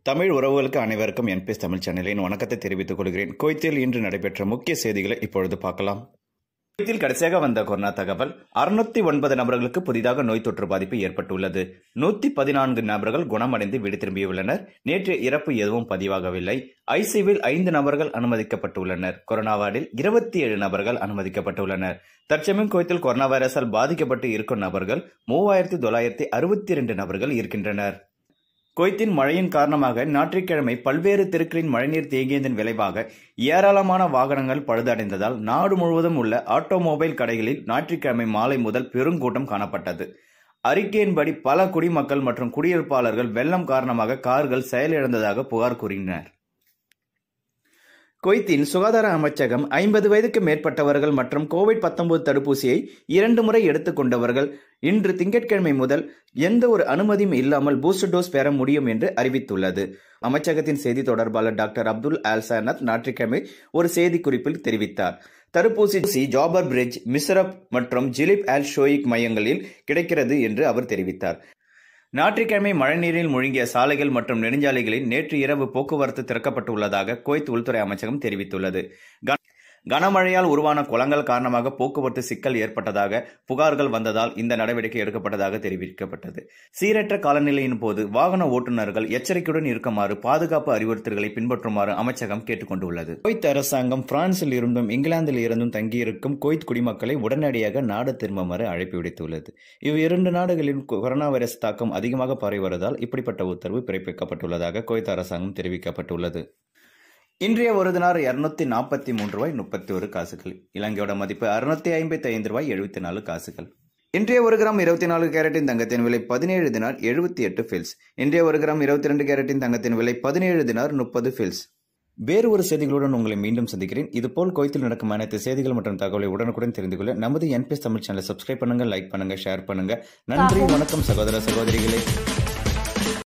தமிழ் உறவுகளுக்கு அனைவருக்கும் என்பிஎஸ் தமிழ் சேனலின் வணக்கத்தை தெரிவித்துக் கொள்கிறேன் குவைத்தில் இன்று நடைபெற்ற முக்கிய செய்திகளை இப்பொழுது பார்க்கலாம் குவைத்தில் கடைசியாக வந்த கொரோனா தகவல் அறுநூத்தி ஒன்பது நபர்களுக்கு புதிதாக நோய் தொற்று பாதிப்பு ஏற்பட்டுள்ளது நூத்தி பதினான்கு நபர்கள் குணமடைந்து வீடு திரும்பியுள்ளனர் நேற்று இறப்பு எதுவும் பதிவாகவில்லை ஐசியூவில் ஐந்து நபர்கள் அனுமதிக்கப்பட்டுள்ளனர் கொரோனா வார்டில் இருபத்தி ஏழு நபர்கள் அனுமதிக்கப்பட்டுள்ளனர் தற்சமயம் குவைத்தில் கொரோனா வைரஸால் பாதிக்கப்பட்டு இருக்கும் நபர்கள் மூவாயிரத்தி தொள்ளாயிரத்தி அறுபத்தி இரண்டு நபர்கள் இருக்கின்றனர் குவைத்தின் மழையின் காரணமாக ஞாயிற்றுக்கிழமை பல்வேறு தெருக்களின் மழைநீர் தேங்கியதன் விளைவாக ஏராளமான வாகனங்கள் பழுதடைந்ததால் நாடு முழுவதும் உள்ள ஆட்டோமொபைல் கடைகளில் ஞாயிற்றுக்கிழமை மாலை முதல் பெருங்கூட்டம் காணப்பட்டது அறிக்கையின்படி பல குடிமக்கள் மற்றும் குடியிருப்பாளர்கள் வெள்ளம் காரணமாக கார்கள் செயலிழந்ததாக புகார் கூறினர் குவைத்தின் சுகாதார அமைச்சகம் ஐம்பது வயதுக்கு மேற்பட்டவர்கள் மற்றும் கோவிட் பத்தொன்பது தடுப்பூசியை இரண்டு முறை எடுத்துக்கொண்டவர்கள் இன்று திங்கட்கிழமை முதல் எந்த ஒரு அனுமதியும் இல்லாமல் பூஸ்டர் டோஸ் பெற முடியும் என்று அறிவித்துள்ளது அமைச்சகத்தின் செய்தி தொடர்பாளர் டாக்டர் அப்துல் அல் சனத் ஞாயிற்றுக்கிழமை ஒரு செய்திக்குறிப்பில் தெரிவித்தார் தடுப்பூசி ஜாபர் பிரிட்ஜ் மிஸ்ரப் மற்றும் ஜிலிப் அல் ஷோயிக் மையங்களில் கிடைக்கிறது என்று அவர் தெரிவித்தார் ஞாயிற்றுக்கிழமை மழைநீரில் முழுங்கிய சாலைகள் மற்றும் நெடுஞ்சாலைகளில் நேற்று இரவு போக்குவரத்து திறக்கப்பட்டுள்ளதாக குவைத் உள்துறை அமைச்சகம் தெரிவித்துள்ளது கனமழையால் உருவான குளங்கள் காரணமாக போக்குவரத்து சிக்கல் ஏற்பட்டதாக புகார்கள் வந்ததால் இந்த நடவடிக்கை எடுக்கப்பட்டதாக தெரிவிக்கப்பட்டது சீரற்ற காலநிலையின் போது வாகன ஓட்டுநர்கள் எச்சரிக்கையுடன் இருக்குமாறு பாதுகாப்பு அறிவுறுத்தல்களை பின்பற்றுமாறு அமைச்சகம் கேட்டுக் கொண்டுள்ளது குவைத் அரசாங்கம் பிரான்சில் இருந்தும் இங்கிலாந்தில் இருந்தும் தங்கியிருக்கும் குவைத் குடிமக்களை உடனடியாக நாடு திரும்புமாறு அழைப்பு விடுத்துள்ளது இவ் இரண்டு நாடுகளில் கொரோனா வைரஸ் தாக்கம் அதிகமாக பரவி வருவதால் இப்படிப்பட்ட உத்தரவு பிறப்பிக்கப்பட்டுள்ளதாக குவைத் அரசாங்கம் தெரிவிக்கப்பட்டுள்ளது இன்றைய ஒரு தினார் இருநூத்தி நாற்பத்தி மூன்று ரூபாய் முப்பத்தி ஒரு காசுகள் இலங்கையோட மதிப்பு அறுநூத்தி ஐம்பத்தி ஐந்து ரூபாய் எழுபத்தி நாலு காசுகள் இன்றைய ஒரு கிராம் இருபத்தி நாலு கேரட்டின் தங்கத்தின் விலை பதினேழு தினார் எழுபத்தி எட்டு ஃபில்ஸ் இன்றைய ஒரு கிராம் இருபத்தி ரெண்டு கேரட்டின் தங்கத்தின் விலை பதினேழு தினார் முப்பது ஃபில்ஸ் வேறு ஒரு செய்திகளுடன் உங்களை மீண்டும் சந்திக்கிறேன் இதுபோல் கோயத்தில் நடக்கும் அனைத்து செய்திகள் மற்றும் தகவலை உடனுக்குடன் தெரிந்து கொள்ள நமது என்பிஎஸ் தமிழ் சேனலை சப்ஸ்கிரைப் பண்ணுங்க லைக் பண்ணுங்க ஷேர் பண்ணுங்க நன்றி வணக்கம் சகோதர சகோதரிகளே